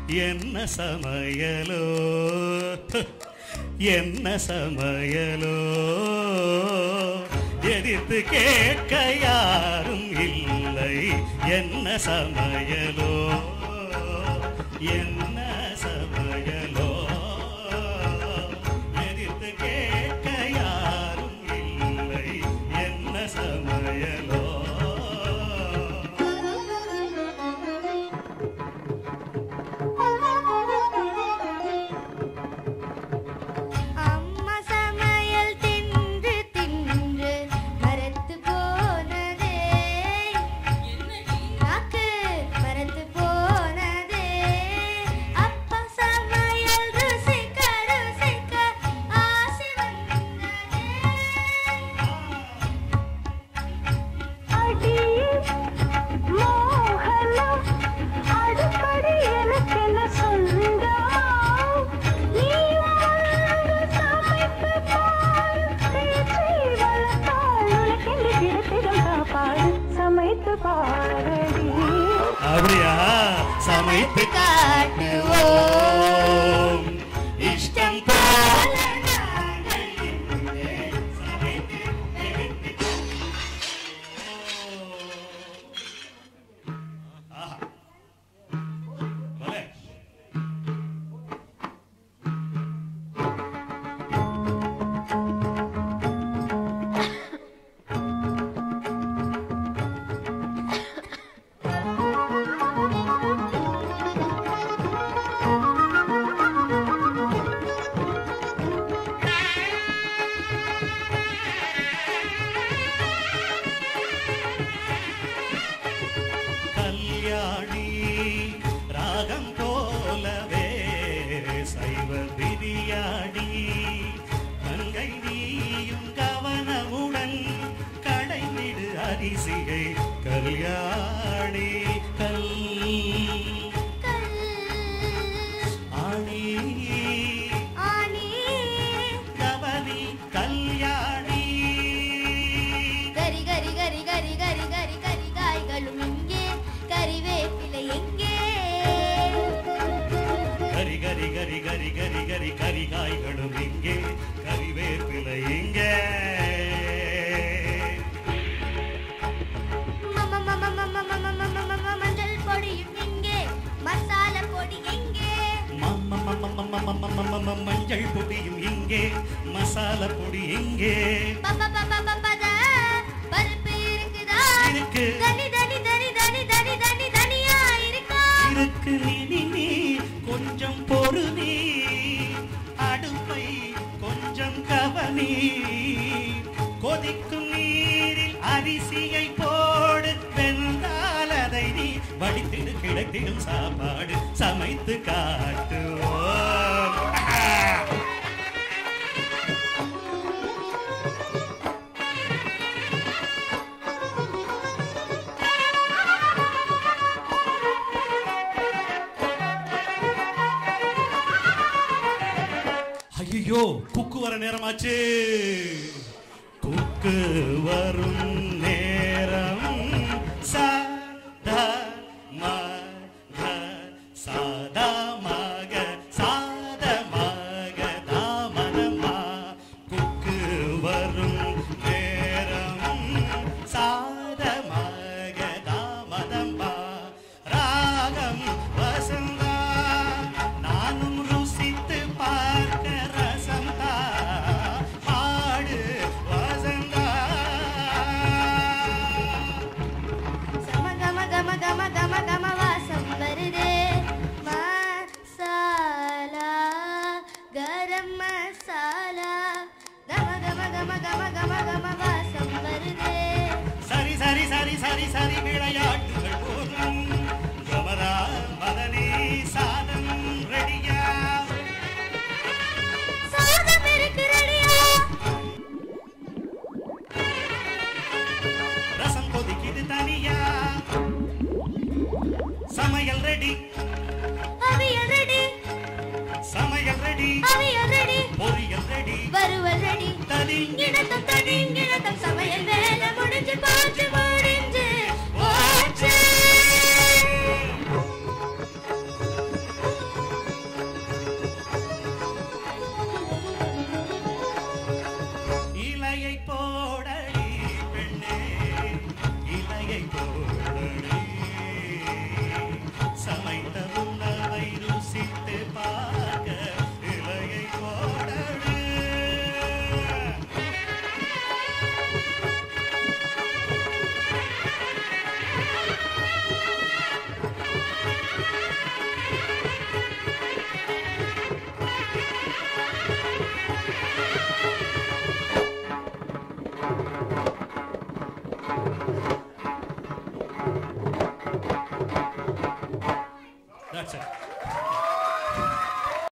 என்ன சமையலோ என்ன சமையலோ எதிர்த்து கேட்க யாரும் இல்லை என்ன சமையலோ என்ன சமையலோ எதிர்த்து கேட்க யாரும் இல்லை என்ன சமையலோ அம்மா சமையல் தின்று தின்று மரத்து போனதே நாக்கு மரத்து போனதே அப்பா சமையல் ருசிக்க ருசிக்க ஆசை வந்ததே அடி மோகனம் அடுப்படி எனக்கென்ன சொந்தமா நீ வந்து சமைத்து பாரு பேச்சை வளர்த்தால் உனக்கென்று கிடைத்திடும் சாப்பாடு சமைத்து பாரடி அப்படியா சமைத்து காட்டுவோம் இஷ்டம் போல நாங்கள் இங்கே சமைத்து எடுத்து ஆஹா. பலே. கல்யாணி ராகம் போலவே சைவ பிரியாணி கங்கை நீயும் கவனமுடன் கடைந்திடு அரிசியை கல்யாணி கல் ஆணி ஆனி கவனி கல்யாணி கரி கரி கரி கரி கரி கரி கரி காய்களும் இங்கே கறிவேப்பிலை எங்கே கரி கரி கரி கரி கரி கரி கரி காய்களும் இங்கே கறிவேப்பிலை இங்கே மம மம மம மம மம மம மஞ்சள் பொடியும் எங்கே மசாலா பொடி எங்கே மம்ம மம்ம மம்ம மம்ம மம்ம மம்ம மஞ்சள் பொடியும் இங்கே மசாலா பொடி இங்கே பப்ப பப்ப பப்பத பருப்பு இருக்குதா இருக்கு. தனி தனி தனி தனி தனி தனி தனியா இருக்கா இருக்கு நீ நீ கொஞ்சம் பொறுதி அடுப்பை கொஞ்சம் கவனி கொதிக்கும் நீரில் அரிசியை போடு வெந்தால் அதை நீ வடித்திடு கிடைத்திடும் சாப்பாடு சமைத்து காட்டுவோம் ஐயோ குக்கு வர நேரமாச்சு குக்கு வரும் நேரம் சாதா மாக சாதா மாக சாதமாக தாமதமா குக்கு வரும் நேரம் சாதமாக தாமதமா ராகம் வசந்தா நானும் ருசித்து பார்க்க ரசந்தா பாடு வசந்தா சம கம கம கம கம கம வாசம் வருதே மசாலா கரம் மசாலா கம கம கம கம கம கம வாசம் வருதே சரி சரி சரி சரி சரி விளையாட்டுகள் போதும் கமரா மதனி சாதம் ரெடியா சாதம் இருக்கு ரெடியா ரசம் கொதிக்குது தனியா சமையல் ரெடி